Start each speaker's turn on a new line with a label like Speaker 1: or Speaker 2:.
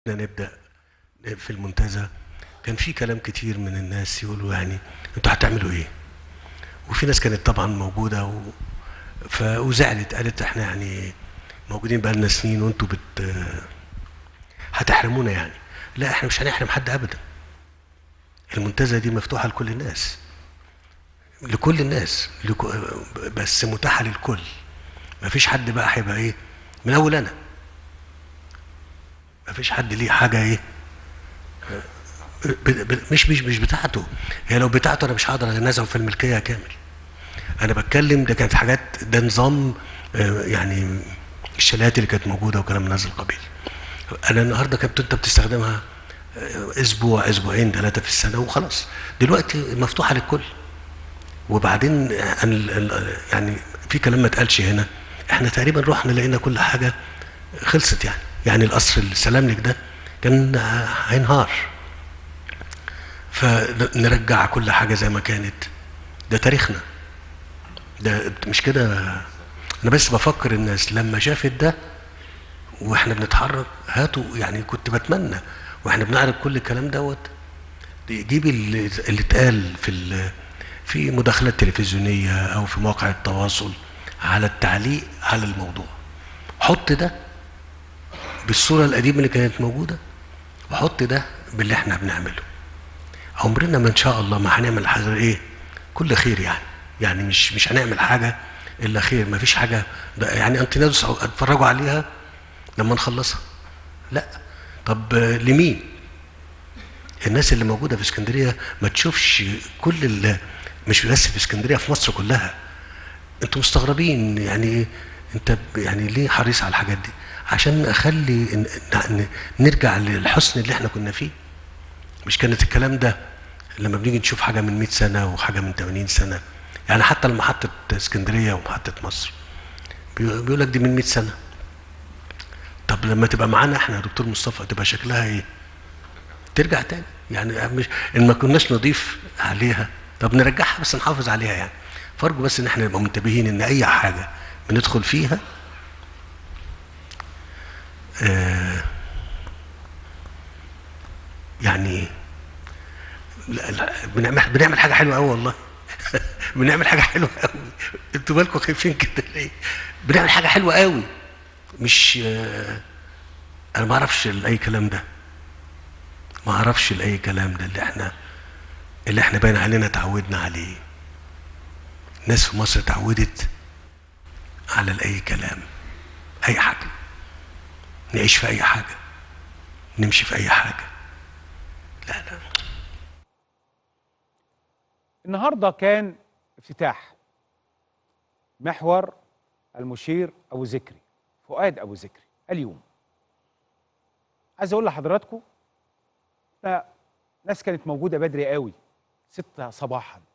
Speaker 1: نبدا في المنتزه كان في كلام كتير من الناس يقولوا يعني انتوا هتعملوا ايه وفي ناس كانت طبعا موجوده و... ف... وزعلت قالت احنا يعني موجودين بقالنا سنين وانتوا بت هتحرمونا يعني لا احنا مش هنحرم حد ابدا المنتزه دي مفتوحه لكل الناس لكل الناس لكو... بس متاحه للكل مفيش حد بقى هيبقى ايه من اول انا مفيش حد ليه حاجه ايه ب... ب... مش مش مش بتاعته هي لو بتاعته انا مش هقدر انازعه في الملكيه كامل انا بتكلم ده كانت حاجات ده نظام آه، يعني الشاليات اللي كانت موجوده وكلام من هذا القبيل انا النهارده كنت انت بتستخدمها آه، اسبوع اسبوعين ثلاثه في السنه وخلاص دلوقتي مفتوحه للكل وبعدين آه، ال- ال- يعني في كلام ما اتقالش هنا احنا تقريبا رحنا لقينا كل حاجه خلصت يعني يعني القصر السلاملك ده كان آه، هينهار فنرجع كل حاجه زي ما كانت ده تاريخنا ده مش كده انا بس بفكر الناس لما شافت ده واحنا بنتحرك هاتوا يعني كنت بتمنى واحنا بنعرض كل الكلام دوت جيب اللي اللي اتقال في ال- في مداخلات تلفزيونيه او في مواقع التواصل على التعليق على الموضوع حط ده بالصوره القديمه اللي كانت موجوده وحط ده باللي احنا بنعمله عمرنا ما ان شاء الله ما هنعمل حاجه ايه كل خير يعني يعني مش مش هنعمل حاجه الا خير ما فيش حاجه ده يعني انتينادوس اتفرجوا عليها لما نخلصها لا طب آه، لمين الناس اللي موجوده في اسكندريه ما تشوفش كل اللي مش بس في اسكندريه في مصر كلها انتوا مستغربين يعني انت ب- يعني ليه حريص على الحاجات دي عشان اخلي ن- ن- نرجع للحسن اللي احنا كنا فيه مش كانت الكلام ده لما بنيجي نشوف حاجه من 100 سنه وحاجه من 80 سنه يعني حتى المحطه اسكندريه ومحطه مصر بي- بيقول لك دي من 100 سنه طب لما تبقى معانا احنا يا دكتور مصطفى تبقى شكلها ايه ترجع تاني يعني مش ان ما كناش نضيف عليها طب نرجعها بس نحافظ عليها يعني فارجو بس ان احنا نبقى منتبهين ان اي حاجه بندخل فيها آه يعني لا لا بنعمل بنعمل حاجه حلوه قوي والله بنعمل حاجه حلوه قوي انتوا بالكم خايفين كده ليه بنعمل حاجه حلوه قوي مش آه انا ما اعرفش اي كلام ده ما اعرفش اي كلام ده اللي احنا اللي احنا باين علينا اتعودنا عليه الناس في مصر اتعودت على الاي كلام اي حاجه نعيش في اي حاجه نمشي في اي حاجه لا لا
Speaker 2: النهارده كان افتتاح محور المشير ابو ذكري فؤاد ابو ذكري اليوم عايز اقول لحضراتكم لا ناس كانت موجوده بدري قوي ستة صباحا